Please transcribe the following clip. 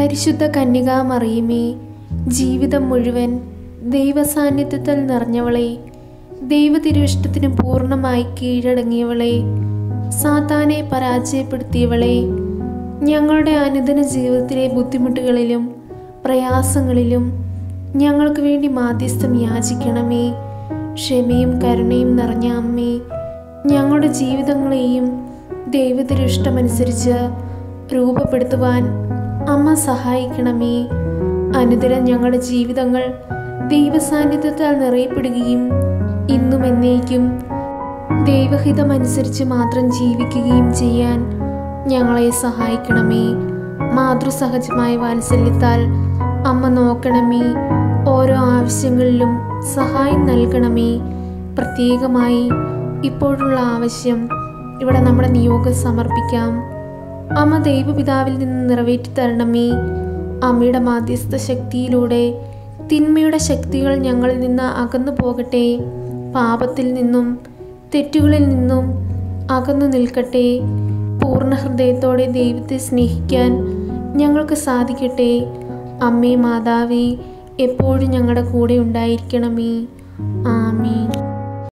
പരിശുദ്ധ കന്യകാമറിയുമേ ജീവിതം മുഴുവൻ ദൈവസാന്നിധ്യത്തിൽ നിറഞ്ഞവളെ ദൈവതിരുവിഷ്ടത്തിന് പൂർണ്ണമായി കീഴടങ്ങിയവളെ സാത്താനെ പരാജയപ്പെടുത്തിയവളെ ഞങ്ങളുടെ അനുദിന ജീവിതത്തിലെ ബുദ്ധിമുട്ടുകളിലും പ്രയാസങ്ങളിലും ഞങ്ങൾക്ക് വേണ്ടി മാധ്യസ്ഥം യാചിക്കണമേ ക്ഷമയും കരുണയും നിറഞ്ഞ അമ്മേ ഞങ്ങളുടെ ജീവിതങ്ങളെയും ദൈവത്തിനിഷ്ടമനുസരിച്ച് രൂപപ്പെടുത്തുവാൻ അമ്മ സഹായിക്കണമേ അനുദിനം ഞങ്ങളുടെ ജീവിതങ്ങൾ ദൈവസാന്നിധ്യത്താൽ നിറയപ്പെടുകയും ഇന്നും എന്നേക്കും ദൈവഹിതമനുസരിച്ച് മാത്രം ജീവിക്കുകയും ചെയ്യാൻ ഞങ്ങളെ സഹായിക്കണമേ മാതൃസഹജമായ വാത്സല്യത്താൽ അമ്മ നോക്കണമേ ഓരോ ആവശ്യങ്ങളിലും സഹായം നൽകണമേ പ്രത്യേകമായി ഇപ്പോഴുള്ള ആവശ്യം ഇവിടെ നമ്മുടെ നിയോഗം സമർപ്പിക്കാം അമ്മ ദൈവപിതാവിൽ നിന്ന് നിറവേറ്റി തരണമേ അമ്മയുടെ മാധ്യസ്ഥ ശക്തിയിലൂടെ തിന്മയുടെ ശക്തികൾ ഞങ്ങളിൽ നിന്ന് അകന്നു പോകട്ടെ പാപത്തിൽ നിന്നും തെറ്റുകളിൽ നിന്നും അകന്നു നിൽക്കട്ടെ പൂർണ്ണ ഹൃദയത്തോടെ ദൈവത്തെ സ്നേഹിക്കാൻ ഞങ്ങൾക്ക് സാധിക്കട്ടെ അമ്മേ മാതാവേ എപ്പോഴും ഞങ്ങളുടെ കൂടെ ഉണ്ടായിരിക്കണമേ